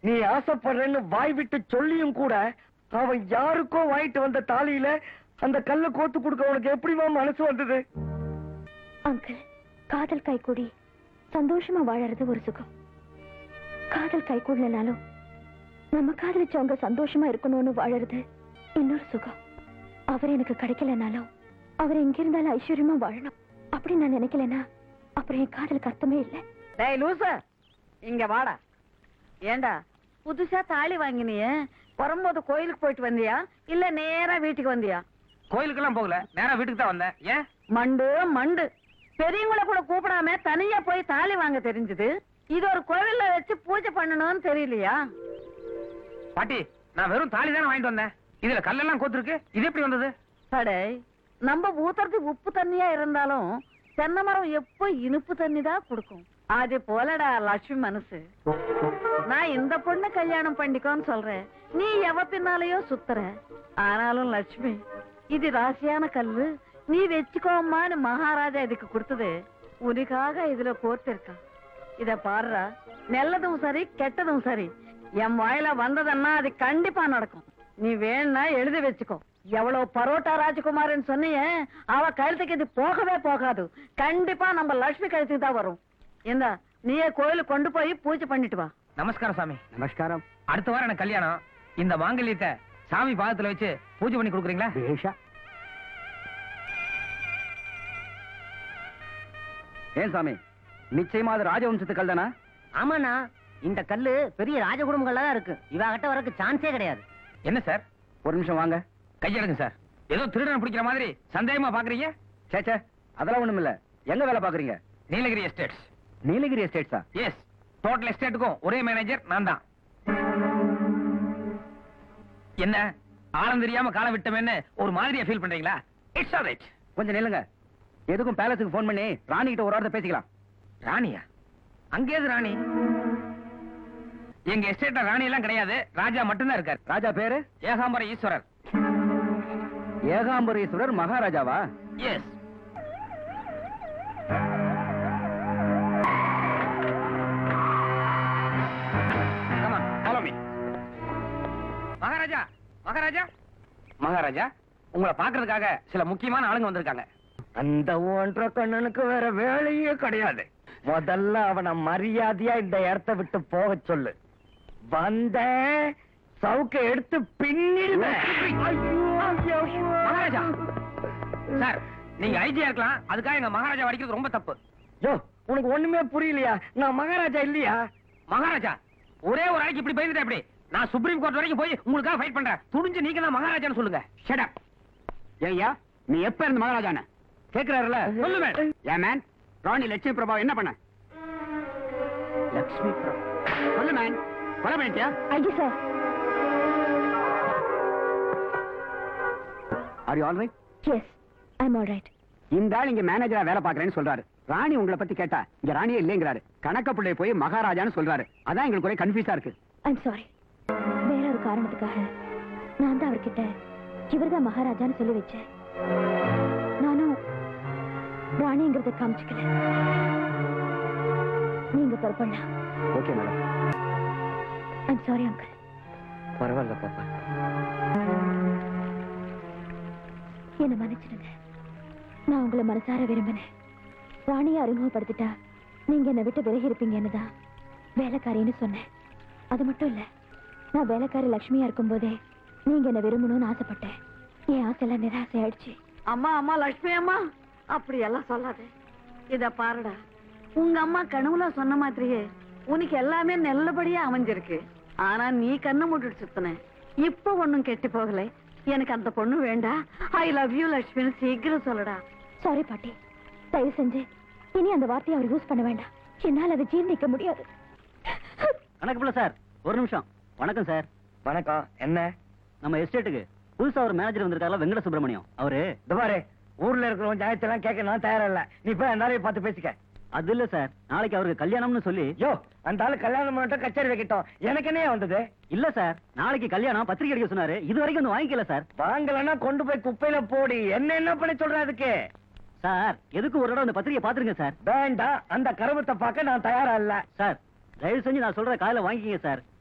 நீ ஆசைப்படுறேன்னு வாய் விட்டு சொல்லியும் கூட அவன் யாருக்கோ வாங்கிட்டு வந்த தாலியில அந்த கல்ல கோத்து கொடுக்க உனக்கு எப்படிமா மனசு வந்தது அங்கிள் காதல் கைகூடி சந்தோஷமா வாழறது ஒரு சுகம் காதல் கைகூடலனாலும் நம்ம காதலிச்சவங்க சந்தோஷமா இருக்கணும்னு வாழறது இன்னொரு சுகம் அவர் எனக்கு கிடைக்கலனாலும் அவர் எங்க இருந்தாலும் ஐஸ்வர்யமா வாழணும் அப்படி நான் நினைக்கலனா அப்புறம் என் காதலுக்கு அர்த்தமே இல்லை டேய் லூச இங்க வாடா ஏண்டா புதுசா தாலி வாங்கினியே வரும்போது கோயிலுக்கு போயிட்டு வந்தியா இல்ல நேரா வீட்டுக்கு வந்தியா கோயிலுக்கெல்லாம் போகல நேரா வீட்டுக்கு தான் வந்தேன் ஏன் மண்டு மண்டு பெரியவங்கள கூட கூப்பிடாம தனியா போய் தாலி வாங்க தெரிஞ்சது இது ஒரு கோவில்ல வச்சு பூஜை பண்ணணும்னு தெரியலையா பாட்டி நான் வெறும் தாலி தானே வாங்கிட்டு வந்தேன் இதுல கல்லெல்லாம் கோத்துருக்கு இது எப்படி வந்தது அடே நம்ம ஊத்துறது உப்பு தண்ணியா இருந்தாலும் தென்னை மரம் எப்போ இனிப்பு தண்ணி தான் கொடுக்கும் அது போலடா லட்சுமி மனசு நான் இந்த பொண்ணு கல்யாணம் பண்ணிக்கோன்னு சொல்றேன் நீ எவ பின்னாலேயோ சுத்துற ஆனாலும் லட்சுமி இது ராசியான கல்லு நீ வச்சுக்கோம்மான்னு மகாராஜா இதுக்கு கொடுத்தது உனக்காக இதுல கோர்த்திருக்கா இத பாருடா நல்லதும் சரி கெட்டதும் சரி என் வாயில வந்ததுன்னா அது கண்டிப்பா நடக்கும் நீ வேணா எழுதி வச்சுக்கோ எவ்வளவு பரோட்டா ராஜகுமார்னு சொன்னியே அவ கழுத்துக்கு இது போகவே போகாது கண்டிப்பா நம்ம லட்சுமி கழுத்துக்கு தான் வரும் இந்த நீயே கோயிலுக்கு கொண்டு போய் பூஜை பண்ணிட்டு வா நமஸ்காரம் சாமி நமஸ்காரம் அடுத்த வாரம் எனக்கு கல்யாணம் இந்த மாங்கல்யத்தை சாமி பாதத்துல வச்சு பூஜை பண்ணி கொடுக்குறீங்களா பேஷா ஏன் சாமி நிச்சயமா அது ராஜவம்சத்து கல் தானா ஆமாண்ணா இந்த கல்லு பெரிய ராஜகுடும்பங்கள்ல தான் இருக்கு இவாகிட்ட வரக்கு சான்ஸே கிடையாது என்ன சார் ஒரு நிமிஷம் வாங்க கையெடுங்க சார் ஏதோ திருடனை பிடிக்கிற மாதிரி சந்தேகமா பாக்குறீங்க சே சே அதெல்லாம் ஒண்ணும் இல்ல எங்க வேலை பாக்குறீங்க நீலகிரி எஸ்டேட்ஸ் நீலகிரி எஸ்டேட்ஸா எஸ் டோட்டல் எஸ்டேட்டுக்கும் ஒரே மேனேஜர் நான் தான் என்ன ஆழம் தெரியாம காலம் விட்டமேன்னு ஒரு மாதிரியா ஃபீல் பண்றீங்களா இட்ஸ் ஆல் ரைட் கொஞ்சம் நில்லுங்க எதுக்கும் பேலஸுக்கு ஃபோன் பண்ணி ராணி கிட்ட ஒரு வார்த்தை பேசிக்கலாம் ராணியா அங்கேது ராணி எங்க எஸ்டேட்ல ராணி எல்லாம் கிடையாது ராஜா மட்டும்தான் இருக்காரு ராஜா பேரு ஏகாம்பர ஈஸ்வரர் ஏகாம்பரீஸ்வரர் மகாராஜாவா எஸ் மகாராஜா மகாராஜா மகாராஜா உங்களை பாக்குறதுக்காக சில முக்கியமான ஆளுங்க வந்திருக்காங்க அந்த ஒன்ற கண்ணனுக்கு வேற வேலையே கிடையாது முதல்ல அவனை மரியாதையா இந்த இடத்த விட்டு போக சொல்லு வந்த சவுக்க எடுத்து பின்னிடுவேன் ஐயோ, ஐயோ. மகாராஜா சார் நீங்க ஐஜியா இருக்கலாம் அதுக்காக எங்க மகாராஜா அடிக்கிறது ரொம்ப தப்பு யோ உனக்கு ஒண்ணுமே புரியலையா நான் மகாராஜா இல்லையா மகாராஜா ஒரே ஒரு ஆளுக்கு இப்படி பயந்துட்டா எப்படி நான் சுப்ரீம் கோர்ட் வரைக்கும் போய் உங்களுக்காக ஃபைட் பண்றேன் துணிஞ்சு நீங்க தான் மகாராஜான்னு சொல்லுங்க ஷட் அப் ஏய்யா நீ எப்ப இருந்த மகாராஜான கேக்குறாருல சொல்லுவேன் ஏன் மேன் ராணி லட்சுமி பிரபா என்ன பண்ண லக்ஷ்மி பிரபு சொல்லு மேன் கொலை பண்ணிட்டியா ஐயோ sir are you all right yes I'm all right இந்த ஆள் இங்க மேனேஜரா வேலை பாக்குறேன்னு சொல்றாரு ராணி உங்களை பத்தி கேட்டா இங்க ராணியே இல்லைங்கிறாரு கணக்க பிள்ளை போய் மகாராஜான்னு சொல்றாரு அதான் எங்களுக்கு ஒரே கன்ஃபியூஸா இருக்கு ஐம் சாரி வேற ஒரு காரணத்துக்காக நான் தான் அவர்கிட்ட இவர்தான் மகாராஜான்னு சொல்லி வச்சேன் நானும் ராணிங்கிறத காமிச்சுக்கல நீங்க பொறுப்பண்ணா okay madam I'm sorry uncle பரவாயில்ல பாப்பா என்ன மன்னிச்சிடுங்க நான் உங்களை மனசார விரும்பினேன் ராணியை அறிமுகப்படுத்திட்டா நீங்க என்னை விட்டு விலகி இருப்பீங்கன்னு தான் வேலைக்காரின்னு சொன்னேன் அது மட்டும் இல்ல நான் வேலைக்காரி லட்சுமியா இருக்கும்போதே நீங்க என்ன விரும்பணும்னு ஆசைப்பட்டேன் என் ஆசையெல்லாம் நிராசை ஆயிடுச்சு அம்மா அம்மா லட்சுமி அம்மா அப்படி எல்லாம் சொல்லாதே இத பாருடா உங்க அம்மா கனவுல சொன்ன மாதிரியே உனக்கு எல்லாமே நல்லபடியா அமைஞ்சிருக்கு ஆனா நீ கண்ணு மூடிட்டு சுத்தின இப்ப ஒண்ணும் கெட்டு போகல எனக்கு அந்த பொண்ணு வேண்டாம் ஐ லவ் யூ லட்சுமின்னு சீக்கிரம் சொல்லடா சாரி பாட்டி தயவு செஞ்சு இனி அந்த வார்த்தையை அவர் யூஸ் பண்ண வேண்டாம் என்னால் அதை ஜீர்ணிக்க முடியாது கணக்கு பிள்ளை சார் ஒரு நிமிஷம் வணக்கம் சார் வணக்கம் என்ன நம்ம எஸ்டேட்டுக்கு புதுசா ஒரு மேனேஜர் வந்திருக்காருல வெங்கட சுப்பிரமணியம் அவரு இந்த பாரு ஊர்ல இருக்கிறவங்க ஜாயத்தெல்லாம் கேட்க நான் தயாரா இல்ல நீ போய் அந்த ஆளைய பார்த்து பேசிக்க அது இல்ல சார் நாளைக்கு அவருக்கு கல்யாணம்னு சொல்லி யோ அந்த ஆளு கல்யாணம் பண்ணிட்டு கச்சேரி வைக்கட்டும் எனக்கு என்ன வந்தது இல்ல சார் நாளைக்கு கல்யாணம் பத்திரிக்கை அடிக்க சொன்னாரு இது வரைக்கும் வந்து வாங்கிக்கல சார் வாங்கலன்னா கொண்டு போய் குப்பையில போடி என்ன என்ன பண்ணி சொல்ற அதுக்கு சார் எதுக்கு ஒரு இடம் அந்த பத்திரிக்கை பாத்துருங்க சார் வேண்டாம் அந்த கருமத்தை பார்க்க நான் தயாரா இல்ல சார் தயவு செஞ்சு நான் சொல்ற காலையில வாங்கிக்கங்க சார்